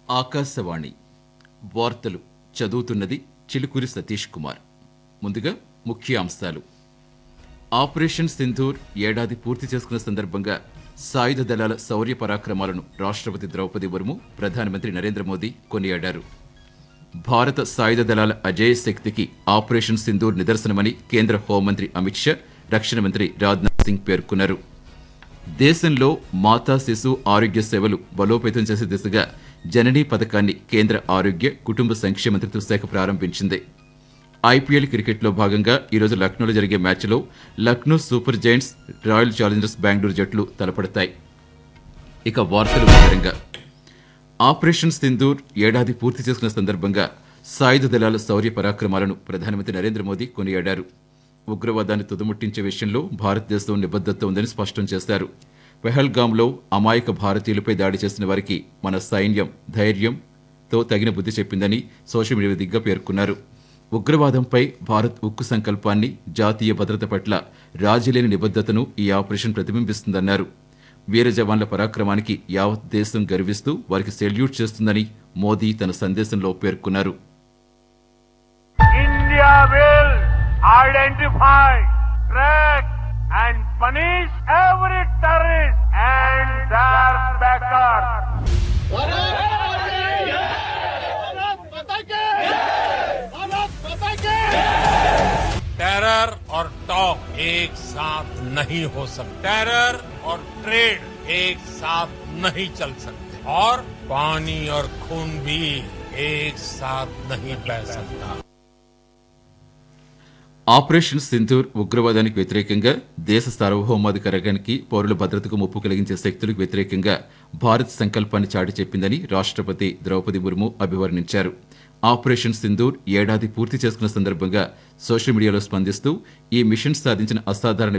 ఆకాశవాణి వార్తలు చదువుతున్నది చిలుకూరి సతీష్ కుమార్ ముందుగా ముఖ్య అంశాలు ఆపరేషన్ సింధూర్ ఏడాది పూర్తి చేసుకున్న సందర్భంగా సాయుధ దళాల శౌర్య పరాక్రమాలను రాష్ట్రపతి ద్రౌపది ముర్ము ప్రధానమంత్రి నరేంద్ర మోదీ కొనియాడారు భారత సాయుధ దళాల అజేయ శక్తికి ఆపరేషన్ సింధూర్ నిదర్శనమని కేంద్ర హోంమంత్రి అమిత్ షా రక్షణ మంత్రి రాజ్నాథ్ సింగ్ పేర్కొన్నారు దేశంలో మాతా శిశు ఆరోగ్య సేవలు బలోపేతం చేసే దిశగా జననీ పథకాన్ని కేంద్ర ఆరోగ్య కుటుంబ సంక్షేమ మంత్రిత్వ శాఖ ప్రారంభించింది ఐపీఎల్ క్రికెట్లో భాగంగా ఈరోజు లక్నోలో జరిగే మ్యాచ్లో Lucknow super giants royal challengers Bengaluru జట్లు తలపడతాయి ఇక వార్తలు వివరంగా ఆపరేషన్ సింధూర్ ఏడాది పూర్తి చేసుకున్న సందర్భంగా సాయుధ దళాల శౌర్య పరాక్రమాలను ప్రధానమంత్రి నరేంద్ర మోదీ కొనియాడారు ఉగ్రవాదాన్ని తుదముట్టించే విషయంలో భారతదేశం నిబద్ధత ఉందని స్పష్టం చేశారు పెహల్గాంలో అమాయక భారతీయులపై దాడి చేసిన వారికి మన సైన్యం ధైర్యంతో తగిన బుద్ధి చెప్పిందని సోషల్ మీడియా దిగ్గా పేర్కొన్నారు ఉగ్రవాదంపై భారత్ ఉక్కు సంకల్పాన్ని జాతీయ భద్రత పట్ల రాజీలేని నిబద్ధతను ఈ ఆపరేషన్ ప్రతిబింబిస్తుందన్నారు వీర జవాన్ల పరాక్రమానికి యావత్ దేశం గర్విస్తూ వారికి సెల్యూట్ చేస్తుందని మోదీ తన సందేశంలో పేర్కొన్నారు India will identify, track, and punish every terrorist and their backers. Terror और टॉक एक साथ नहीं हो सकते टेरर और ट्रेड एक साथ नहीं चल सकते और पानी और खून भी एक साथ नहीं बह सकता ఆపరేషన్ సింధూర్ ఉగ్రవాదానికి వ్యతిరేకంగా దేశ సార్వభౌమాధికారానికి పౌరుల భద్రతకు ముప్పు కలిగించే శక్తులకు వ్యతిరేకంగా భారత్ సంకల్పాన్ని చాటి చెప్పిందని రాష్ట్రపతి ద్రౌపది ముర్ము అభివర్ణించారు ఆపరేషన్ సింధూర్ ఏడాది పూర్తి చేసుకున్న సందర్భంగా సోషల్ మీడియాలో స్పందిస్తూ ఈ మిషన్ సాధించిన అసాధారణ